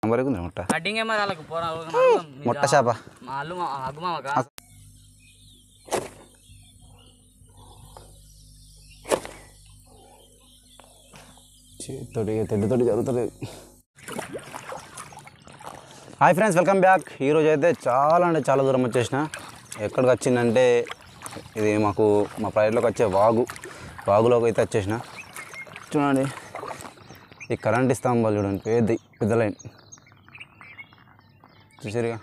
Number ఉంది ముట్ట cutting ఏమో వాళ్ళకి పోరా ముట్ట చేప మా అల్లు మా అగ్గుమామక చేతితోటి తెడ్డుతోటి జరుగుతుంది హాయ్ ఫ్రెండ్స్ వెల్కమ్ బ్యాక్ ఈరోజు అయితే చాలా అంటే చాలా దూరం వచ్చేసిన ఎక్కడికి వచ్చిందంటే ఇది మాకు మా ప్రైవేట్లోకి వచ్చే వాగు వాగులోకి అయితే వచ్చేసిన చూడండి ఈ కరెంట్ స్తంభాలు చూడండి పెద్ద పెద్ద లైన్ చూసారుగా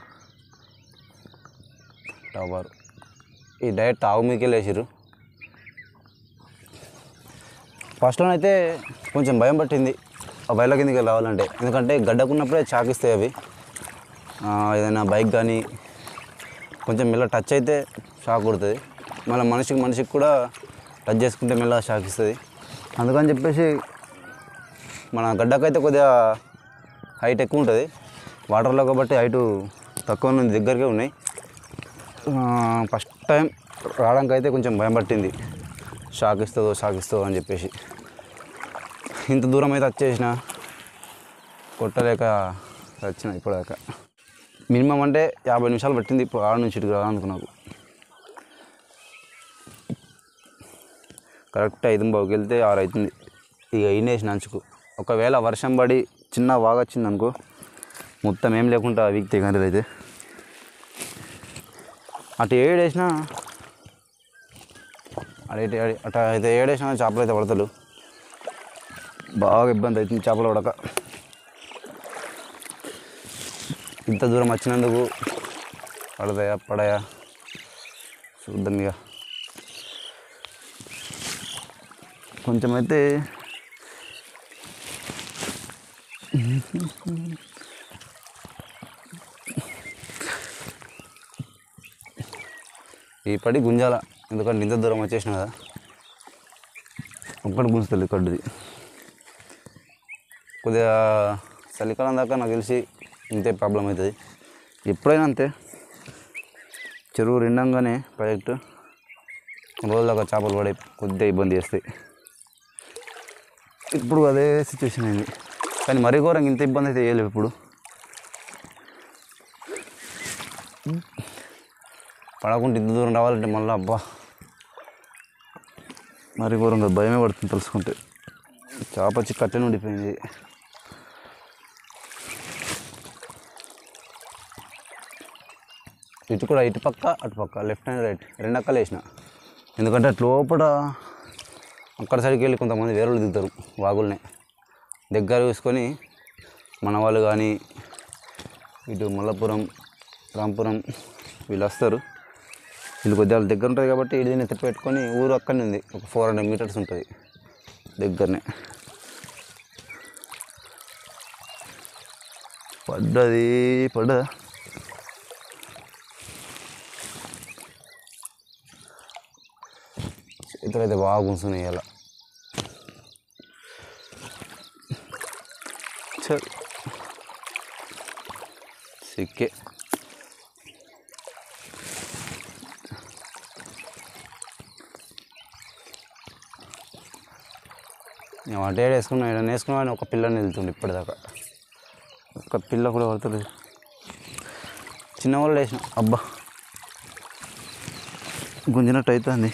టవర్ ఈ డైరెక్ట్ తాగు మీకే లేచిర్రు ఫస్ట్లో అయితే కొంచెం భయం పట్టింది ఆ బయల కిందకి రావాలంటే ఎందుకంటే గడ్డకున్నప్పుడే చాకిస్తాయి అవి ఆ, ఏదైనా బైక్ కానీ కొంచెం మెల్ల టచ్ అయితే షాక్ కొడుతుంది మళ్ళీ మనిషికి మనిషికి కూడా టచ్ చేసుకుంటే మెల్ల షాక్ ఇస్తుంది అందుకని చెప్పేసి మన గడ్డకైతే కొద్దిగా హైట్ ఎక్కువ ఉంటుంది వాటర్లో కాబట్టి హైటు తక్కువ ఉంది దగ్గరకే ఉన్నాయి ఫస్ట్ టైం రావడానికి అయితే కొంచెం భయం పట్టింది షాక్ ఇస్తుందో షాక్ ఇస్తుందో అని చెప్పేసి ఇంత దూరం అయితే వచ్చేసిన కొట్టలేక వచ్చిన ఇప్పటిదాకా మినిమం అంటే యాభై నిమిషాలు పట్టింది ఇప్పుడు ఆడ నుంచి ఇటుకు రావడానికి నాకు కరెక్ట్ ఐదు బావుకి వెళ్తే ఆరు అవుతుంది ఇక అయినేసిన అంచుకు ఒకవేళ వర్షం పడి చిన్న వాగ వచ్చింది అనుకో మొత్తం ఏం లేకుండా వీక్తే గంటలు అయితే అటు ఏడేసినా అటు అటు అయితే ఏడేసినా చేపలు అయితే పడతలు బాగా ఇబ్బంది అవుతుంది చేపలు పడక ఇంత దూరం వచ్చినందుకు పడతాయా పడాయా చూద్దాం ఇక కొంచెం అయితే ఈ పడి గుంజాల ఎందుకంటే ఇంత దూరం వచ్చేసిన కదా ఒక్కటి గుంజుతుంది కడ్డుది కొద్దిగా చలికాలం దాకా నాకు తెలిసి ఇంతే ప్రాబ్లం అవుతుంది ఎప్పుడైనా అంతే చెరువు రెండంగానే ప్రాజెక్టు రోజుల దాకా చేపలు పడే కొద్దిగా ఇబ్బంది చేస్తాయి ఇప్పుడు అదే సిచ్యువేషన్ అయింది కానీ మరీ ఘోరంగా ఇంత ఇబ్బంది అయితే వేయలేవు ఇప్పుడు పడకుండా ఇంత దూరం రావాలంటే మళ్ళీ అబ్బా మరి ఘోరంగా భయమే పడుతుంది తెలుసుకుంటే చేప వచ్చి కట్టెను ఉండిపోయింది ఇటు కూడా ఇటు పక్క అటు పక్క లెఫ్ట్ అండ్ రైట్ రెండు అక్కలు వేసిన ఎందుకంటే అటు లోపల అక్కడ సైడ్కి వెళ్ళి కొంతమంది వేరే దిగుతారు వాగుల్ని దగ్గర చూసుకొని మన వాళ్ళు కానీ ఇటు మల్లపురం రాంపురం వీళ్ళు వస్తారు వీళ్ళు కొద్దిగా వాళ్ళ దగ్గర ఉంటుంది కాబట్టి ఇది ఎత్తి పెట్టుకొని ఊరు అక్కడనే ఉంది ఒక ఫోర్ హండ్రెడ్ మీటర్స్ ఉంటుంది దగ్గరనే పడ్డది పడ్డదా చేతులు అయితే బాగా కూర్చున్నాయి ఇలా చల్ సిక్కే నేను వంట ఏడు వేసుకున్నా ఏడు వేసుకున్నా ఒక పిల్లని వెళ్తుండే ఇప్పటిదాకా ఒక పిల్ల కూడా పడుతుంది చిన్న వాళ్ళు వేసిన అబ్బా గుంజినట్టు అవుతుంది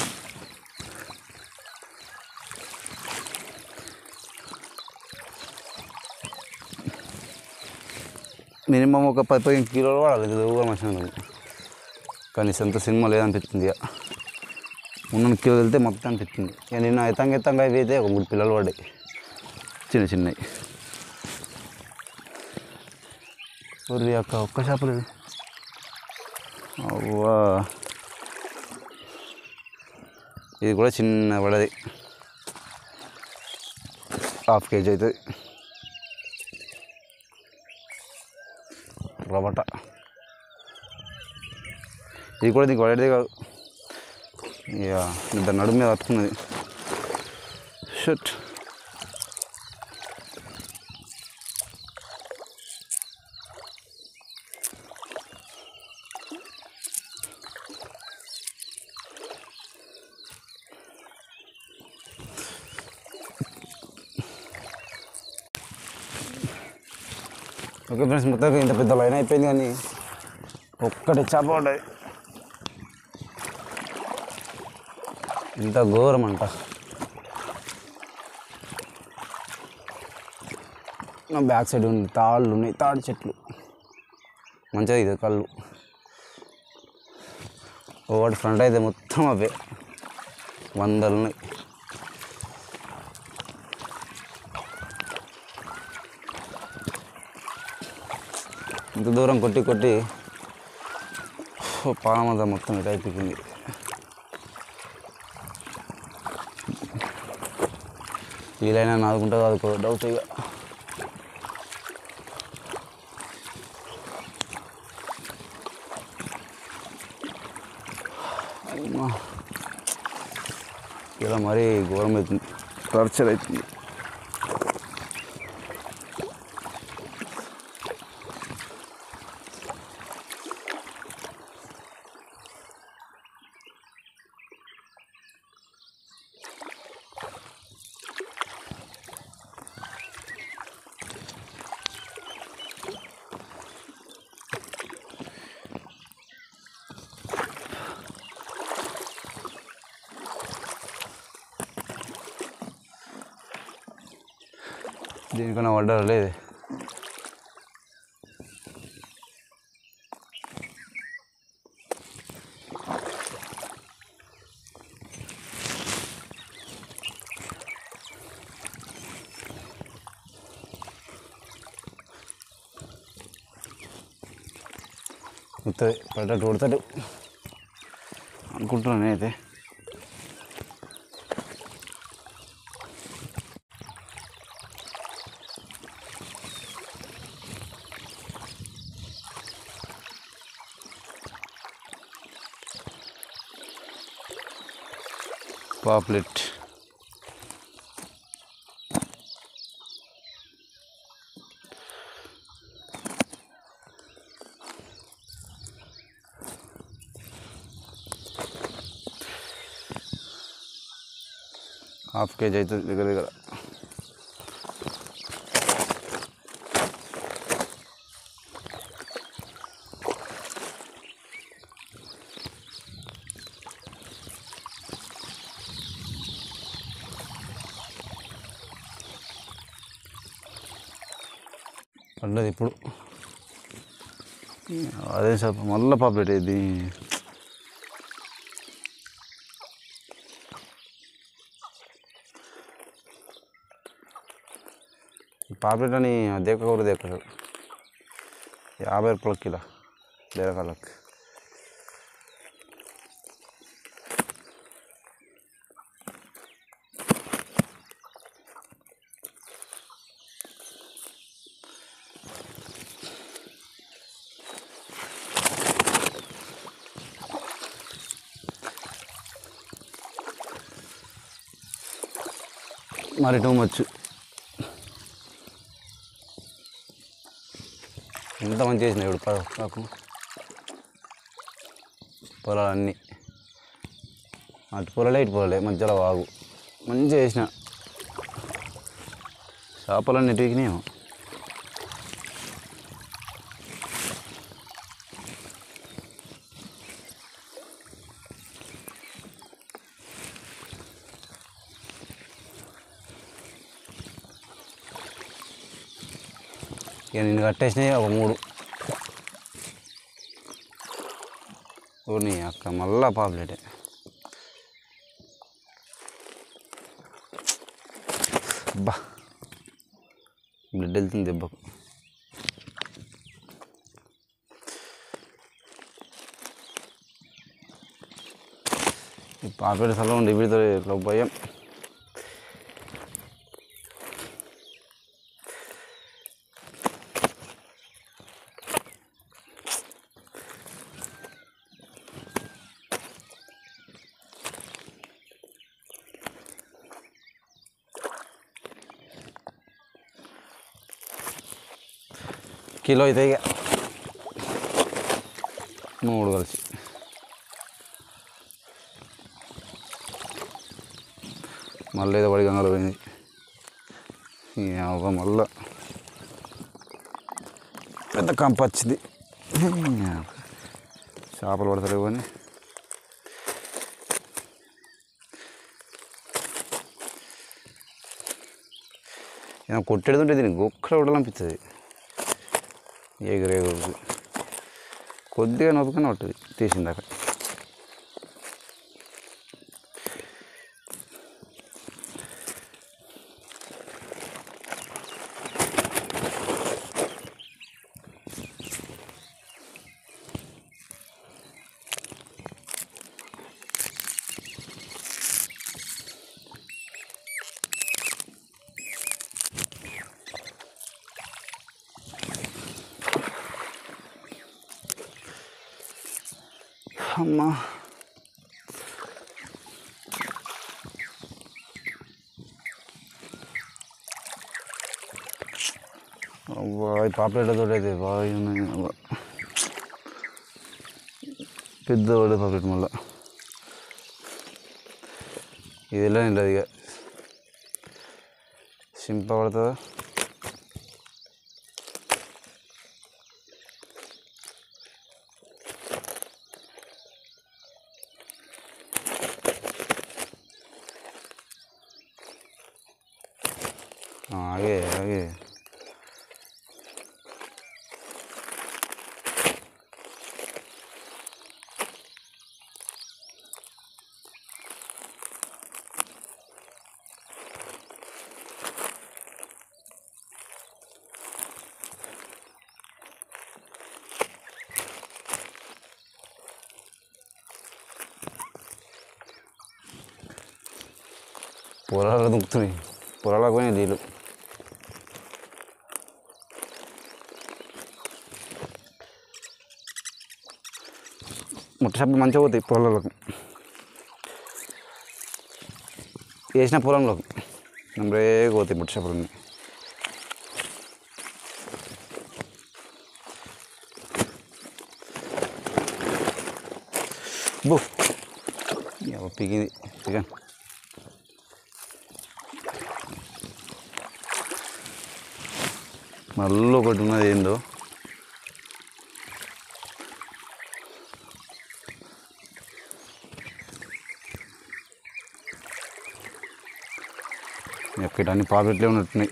మినిమం ఒక పది పదిహేను కిలోలు వాడాలి ఇది ఊగా మనిషి కానీ సొంత సినిమా లేదనిపిస్తుంది ఇక ఉన్న కిలో వెళ్తే మొత్తం అనిపిస్తుంది ఇక నిన్న ఎత్తంగా ఎత్తంగా అవి అయితే ఒక మూడు పిల్లలు పడ్డాయి చిన్న చిన్నవి ఊరి యొక్క ఒక్క చేపలు ఇది. అవ్వా ఇది కూడా చిన్న పడది హాఫ్ కేజీ అవుతుంది రబట ఇది కూడా దీనికి పడేది కాదు ఇక ఇంత నడుము మీద పట్టుకున్నది షట్ ఓకే ఫ్రెండ్స్ మొత్తం ఇంత పెద్ద లైన్ అయిపోయింది కానీ ఒక్కటి చేప పడ్డది ఇంత ఘోరం అంట నా బ్యాక్ సైడ్ ఉంది తాళ్ళు ఉన్నాయి తాడి చెట్లు మంచిగా ఇది కళ్ళు ఒకటి ఫ్రంట్ అయితే మొత్తం అవే వందలు ఉన్నాయి ఇంత దూరం కొట్టి కొట్టి పాలమంతా మొత్తం ఇటు అయిపోయింది వీలైనా నాదుకుంటా కాదుకో డౌట్ ఇక అమ్మా ఇలా మరీ ఘోరం అవుతుంది టార్చర్ అవుతుంది దీనికన్నా పడ్డారా లేదు వస్తుంది పడ్డట్టు కొడతాడు అనుకుంటున్నాను నేనైతే పాప్లెట్ హాఫ్ కేజీ అవుతుంది దగ్గర దగ్గర పడ్డది ఇప్పుడు అదే సార్ మళ్ళీ పాపులేట్ ఇది పాపులేట్ అని దేకకూడదు దేకరు యాభై రూపాయల కిలో బీరకాయలకు మరి టూ మచ్ ఎంత మంచి చేసిన ఇప్పుడు ప- నాకు పొలాలన్నీ అటు పొలాలే ఇటు పొలాలే మధ్యలో వాగు మంచిగా చేసిన చేపలన్నీ ఎటుకినాయేమో ఇక నేను కట్టేసినాయి ఒక మూడు ఊరిని అక్క మళ్ళా పాపులేటే అబ్బా బ్లడ్ వెళ్తుంది దెబ్బకు ఈ పాపేట స్థలం ఉండి వీడితో ఇట్లా భయం కిలో అయితే ఇక మూడు కలిసి మళ్ళీ ఏదో పడి గంగలో పోయింది ఒక మళ్ళా పెద్ద కంప వచ్చింది చేపలు పడతలేవు కానీ ఏమైనా కొట్టేడుతుంటే దీనికి గొక్కలు కొట్టాలనిపిస్తుంది ఎగురేగురు కొద్దిగా నొప్పుకొని పట్టుది తీసిందాక అమ్మా అబ్బా ఈ పాపలెట్ తోటి అయితే బాగా ఉన్నాయి అబ్బా. పెద్ద పడే పాపలెట్ మళ్ళా ఇది ఎలా నిండదు ఇక సింప పడుతుందా ఆగే ఆగే పొలాలకు దుక్కుతున్నాయి పొలాలకు పోయినాయి నీళ్ళు ముట్ట చేపలు మంచిగా పోతాయి పొలాలకు వేసిన పొలంలోకి నెంబరే పోతాయి ముట్ట చేపలు బో ఎవ పిగింది పిగాను మళ్ళీ ఒకటి ఉన్నది ఏందో ఎక్కడ అన్ని పాకెట్లే ఉన్నట్టున్నాయి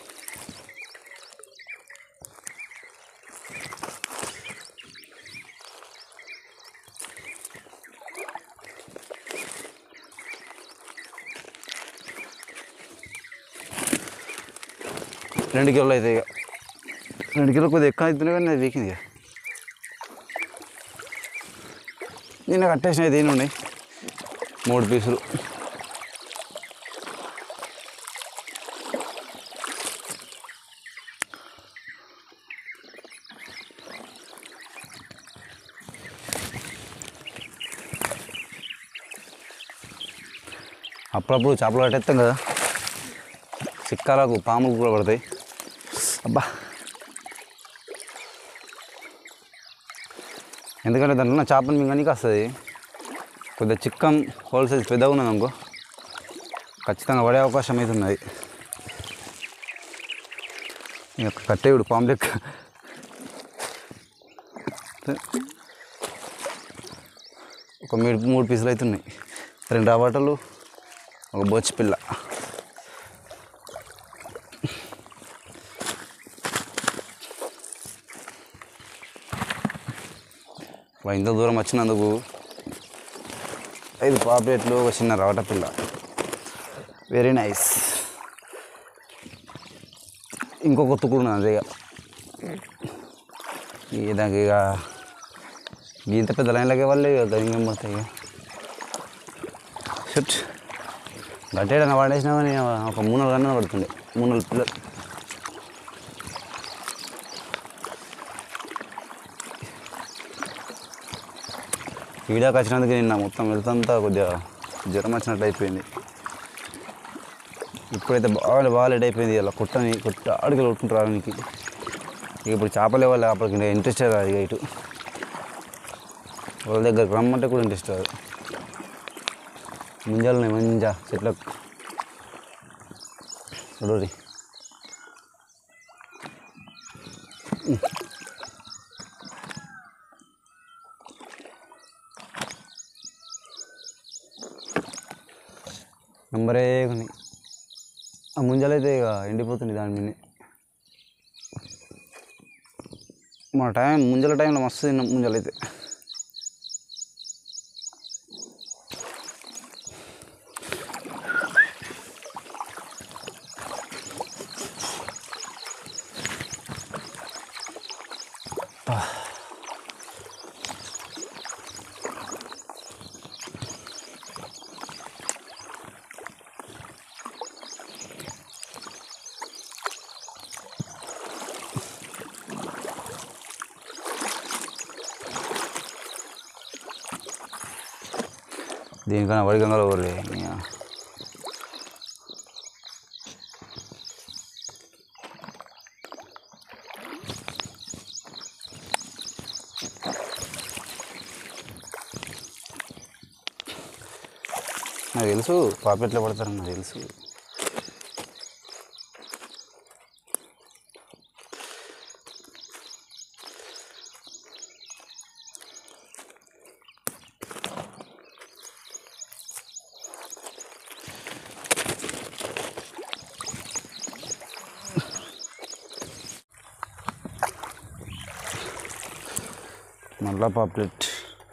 రెండు కిలోలు అయితే ఇక రెండు కిలో కొద్దిగా ఎక్కువ అవుతున్నాయి కానీ అది వీకింది ఇక నిన్న కట్టేసిన దీని ఉన్నాయి మూడు పీసులు అప్పుడప్పుడు చేపలు కట్టేస్తాం కదా చిక్కాలకు పాములు కూడా పడతాయి అబ్బా ఎందుకంటే దాంట్లో ఉన్న చేపలు మింగనీకి వస్తుంది కొద్దిగా చిక్కం హోల్ సైజ్ పెద్దగా ఉన్నది అనుకో ఖచ్చితంగా పడే అవకాశం అయితే ఉన్నది ఇక కట్టేయుడు పాము లెక్క ఒక మూడు మూడు పీసులు అయితే ఉన్నాయి రెండు రాబాటలు ఒక బొచ్చి పిల్ల వా, ఇంత దూరం వచ్చినందుకు ఐదు పాపలేట్లు ఒక చిన్న రవట పిల్ల వెరీ నైస్ ఇంకొక తుక్కుడు ఉన్నది అదే ఇక ఇక దానికి ఇక ఇంత పెద్ద లైన్లకే వాళ్ళే ఇక ఇంకేం పోతాయి ఇక షుట్ గట్టేడన్నా వాడేసినా కానీ ఒక మూడు నాలుగు గంటలు పడుతుంది మూడు నాలుగు పిల్లలు వీడియోకి వచ్చినందుకు నిన్న మొత్తం వెళ్తంతా కొద్దిగా జ్వరం వచ్చినట్టు అయిపోయింది ఇప్పుడైతే బాగా బాగా లేట్ అయిపోయింది ఇలా కుట్టని కుట్ట ఆడికి కొట్టుకుంటారు రావడానికి ఇక ఇప్పుడు చేపలే వాళ్ళు అప్పటికి ఇంట్రెస్ట్ రాదు ఇక ఇటు వాళ్ళ దగ్గరకు రమ్మంటే కూడా ఇంట్రెస్ట్ రాదు ముంజాలున్నాయి మంజా చెట్లకు చూడరి నెంబరే కొన్ని ఆ ముంజలైతే ఇక ఎండిపోతుంది దాని మీద మన టైం ముంజల టైంలో మస్తు తిన్నాం ముంజలైతే దీనికన్నా వడి గంగలో ఊర్లే నాకు తెలుసు పాపెట్లో పడతారు నాకు తెలుసు మళ్ళా పాప్లెట్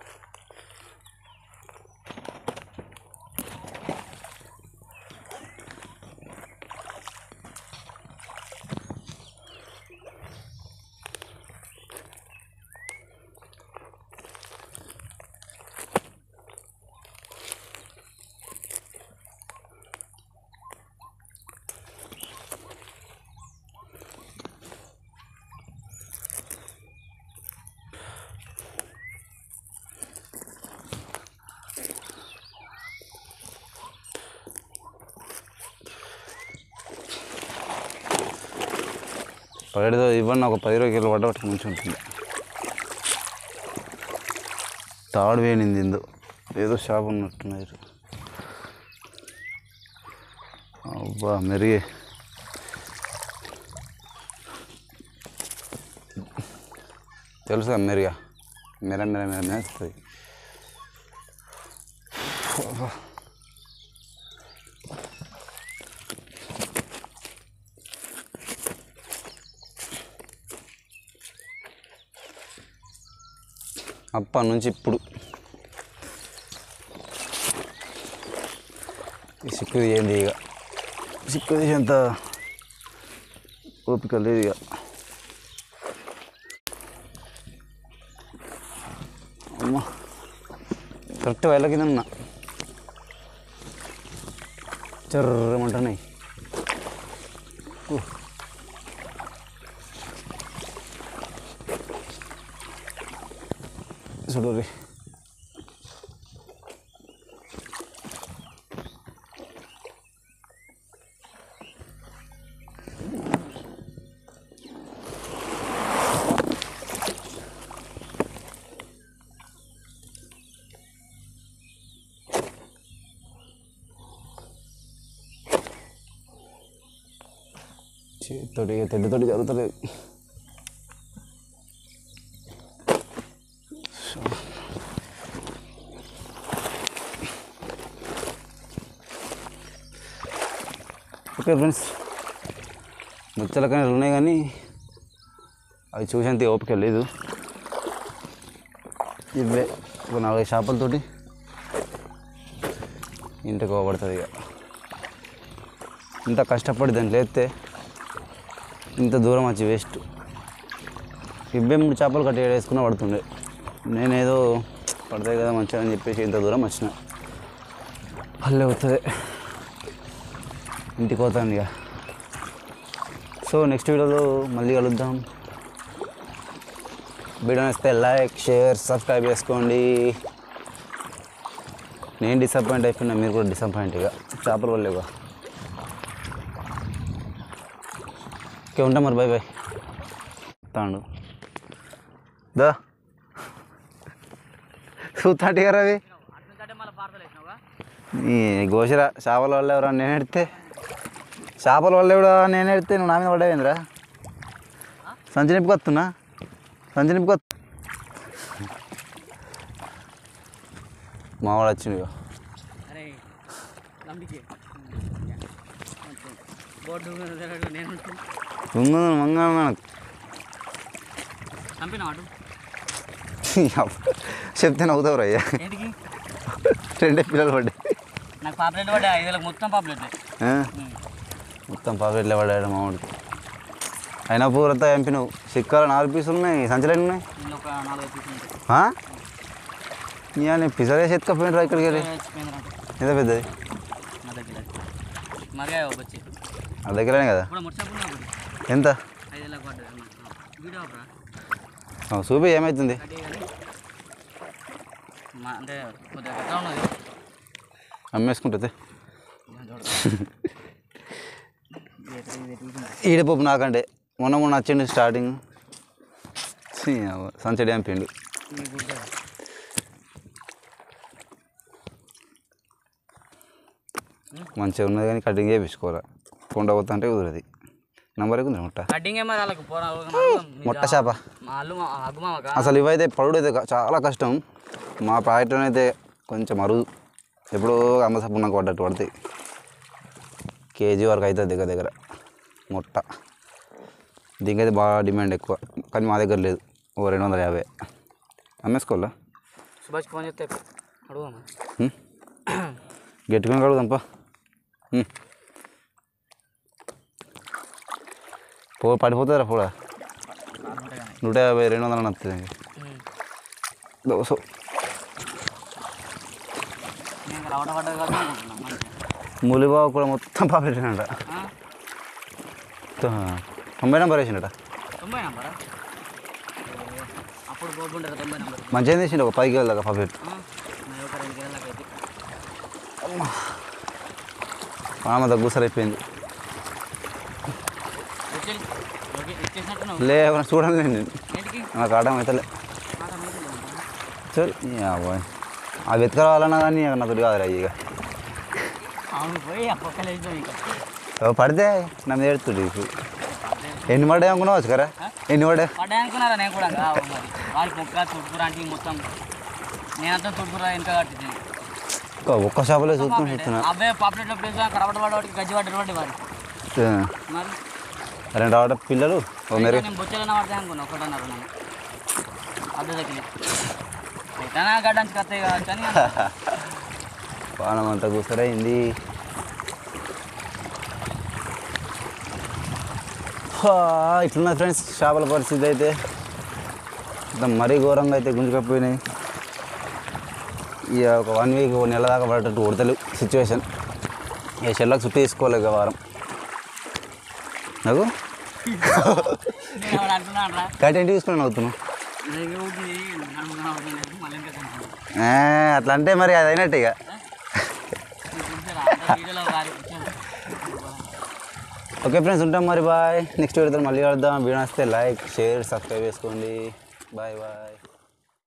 పగడితో ఇవ్వండి ఒక పది ఇరవై కిలో పడ్డ మంచిగా ఉంటుంది తాడు వేయనింది ఇందో ఏదో షాప్ ఉన్నట్టున్నారు అబ్బా మెరిగే తెలుసు కదా మెరుగా మెర మెర మెర మేస్తుంది అప్పటి నుంచి ఇప్పుడు ఈ సిక్కు ఏంది ఇక సిక్కు తీసేంత ఓపిక లేదు ఇక అమ్మా కరెక్ట్ వేళ కింద ఉన్నా చర్రమంటున్నాయి చూడు చేతితోటి తెడ్డుతోటి జరుగుతుంది ఓకే ఫ్రెండ్స్ ముచ్చల కానీ ఉన్నాయి కానీ అవి చూసేంత ఓపిక లేదు ఇవే ఒక నాలుగైదు చేపలతోటి ఇంటికి పోబడుతుంది ఇక ఇంత కష్టపడి దాన్ని లేస్తే ఇంత దూరం వచ్చి వేస్ట్ ఇవే మూడు చేపలు కట్టి వేసుకున్న పడుతుండే నేనేదో పడతాయి కదా మంచిగా అని చెప్పేసి ఇంత దూరం వచ్చిన అల్లే అవుతుంది ఇంటికి పోతాను ఇక సో నెక్స్ట్ వీడియోలో మళ్ళీ కలుద్దాం వీడియో నచ్చితే లైక్ షేర్ సబ్స్క్రైబ్ చేసుకోండి నేను డిసప్పాయింట్ అయిపోయినా మీరు కూడా డిసప్పాయింట్ ఇక చేపల వల్ల ఇక ఓకే ఉంటాం మరి బాయ్ బాయ్ తాండు దా చూస్తాంటి కదా అవి అట్నుంచంటే మళ్ళీ పార్సల్ వేసినావుగా ఈ గోసిరా చేపల వల్ల ఎవరా నేను ఎడితే చేపల వల్ల ఎవడా నేను ఎడితే నువ్వు నా మీద పడ్డావేంద్రా సంచి నింపుకొస్తున్నా సంచి నింపుకొ మావాడు వచ్చిండు ఇక అరే లంబికి బోర్డు మీద తిరగడం నేను ముందు మంగా చంపిన వాడు చెప్తే నవ్వుతావు అయ్యా ఏంటికి రెండే పిల్లలు పడ్డాయి నాకు పాపులేట్ పడ్డా ఐదు వేలకు మొత్తం పాపులేట్ ఆ? మొత్తం పాకెట్లో పడ్డాడు మామిడికి అయినా పూరంతా ఎంపినావు సిక్కాలు నాలుగు పీసులు ఉన్నాయి సంచలు ఎన్ని ఉన్నాయి ఇందులో ఒక నాలుగు పీసులు ఉంటాయి ఆ? నేను పిజ్జా చేసి ఎత్తుకపోయినరా ఇక్కడికి వెళ్ళి చచ్చిపోయిందంటే ఎంత పెద్దది నా దగ్గర మరిగా వచ్చి నా దగ్గరనే కదా ఇప్పుడు ముట్టినప్పుడు నాకు ఎంత ఐదు వేలకు పడ్డది వీడియో అప్పుడు ఆ, చూపి ఏమవుతుంది కట్టి కానీ మా అంటే కొద్దిగా ఎట్లా ఉన్నది అమ్మేసుకుంటుంది నేను చూడదు. ఇది ఎట్లా- ఇది ఎట్లా ఉంటుంది? ఈడపప్పు నాకంటే మొన్న మొన్న వచ్చిండు స్టార్టింగ్ సన్సెట్ ఎంపిండు ఇది గుర్తురా. మంచిగా ఉన్నది కానీ కటింగ్ చేయించుకోవాలి కొండ పోతా అంటే కుదరది నంబర్ ఉంది ముట్ట కటింగ్ ఏమో వాళ్ళకి పోరా ముట్ట చేప మా అల్లు మా అగ్గుమామక అసలు ఇవైతే పడుడు అయితే చాలా కష్టం మా ప్రాజెక్ట్లో అయితే కొంచెం అరుదు ఎప్పుడో అమ్మసప్పు నాకు పడ్డట్టు పడతాయి కేజీ వరకు అవుతుంది దగ్గర దగ్గర ముట్ట దీనికైతే బాగా డిమాండ్ ఎక్కువ కానీ మా దగ్గర లేదు ఓ రెండు వందల యాభై అమ్మేసుకోవాలా సుభాష్ ఫోన్ చేస్తే అడుగుమా ఉం? గట్టిగా కడుగుదాంపా ఉం. పో పడిపోతుందిరా కూడా నూట యాభై రెండు వందలు నచ్చుతుంది దోశ నేను రావడం పడ్డది కాదు అనుకుంటున్నాను మంచిగా ములిబావ కూడా మొత్తం పాపెట్టినట ఆ? తొంభై నెంబర్ వేసిండట తొంభై నంబరా అప్పుడు పోతుంటారు తొంభై నంబర్ మంచిగా తీసిండు ఒక పైకి వెళ్ళాక పాపెట్ మరి ఒక రెండు కిలోలకు అయితే మామ దగ్గర అయిపోయింది వచ్చేది ఓకే ఇచ్చేసినట్టున్నావు లే ఎవరైనా చూడండి నేను ఏంటికి నాకు ఆడడం అవుతలే మాట మీద లేదు. సరే యాభై ఆ వెతకరావాలన్నా కానీ నాతో కాదురా ఇక అవును పోయి ఆ పక్కన వేద్దాం ఇంకా ఓ పడితే నా మీద ఎడుతుంది ఎన్ని పడ్డాయి అనుకున్నావు కదా ఎన్ని పడ్డాయి పడ్డాయి అనుకున్నారా నేను కూడా ఆ, మరి వాళ్ళు కుక్క తుడుకురా అంటే మొత్తం నేనంతా తుడుకురా వెనక కట్టింది ఒక్క షాపులో చూసుకుని చెప్తున్నా అబ్బాయి పాపులేట్ ప్లేస్ కడపడ వాడికి గజ్జి పడ్డారు వాడి వారు మరి రెండు ఆడ పిల్లలు ఓ మెరుగు నేను బొచ్చలన్నా పడతాయి అనుకున్నా ఒకటన్నారు నేను అద్దె దగ్గర ఎట్లా గడ్డానికి కత్తాయి కావచ్చు అని పానం అంతా కూసరైంది ఇట్లున్న ఫ్రెండ్స్ చేపల పరిస్థితి అయితే ఇంత మరీ ఘోరంగా అయితే గుంజుకపోయినాయి ఇక ఒక వన్ వీక్ ఒక నెల దాకా పడేటట్టు కొడతలు సిచ్యువేషన్ ఇక చెల్లకు చుట్టూ తీసుకోలేదు ఇక వారం నాకు నేను ఎవరు అంటున్నాను రా కట్ ఏంటి తీసుకుని అవుతున్నావు దగ్గర ఉంటుంది నడుముగా ఉంటుంది మళ్ళీ ఇంకా కొంచెం ఏ, అట్లా అంటే మరి అది అయినట్టు ఇక చూసారా వీడియోలో వారి ఓకే ఫ్రెండ్స్ ఉంటాం మరి బాయ్ నెక్స్ట్ వీడియోతో మళ్ళీ కలుద్దాం వీడియో వస్తే లైక్ షేర్ సబ్స్క్రైబ్ చేసుకోండి బాయ్ బాయ్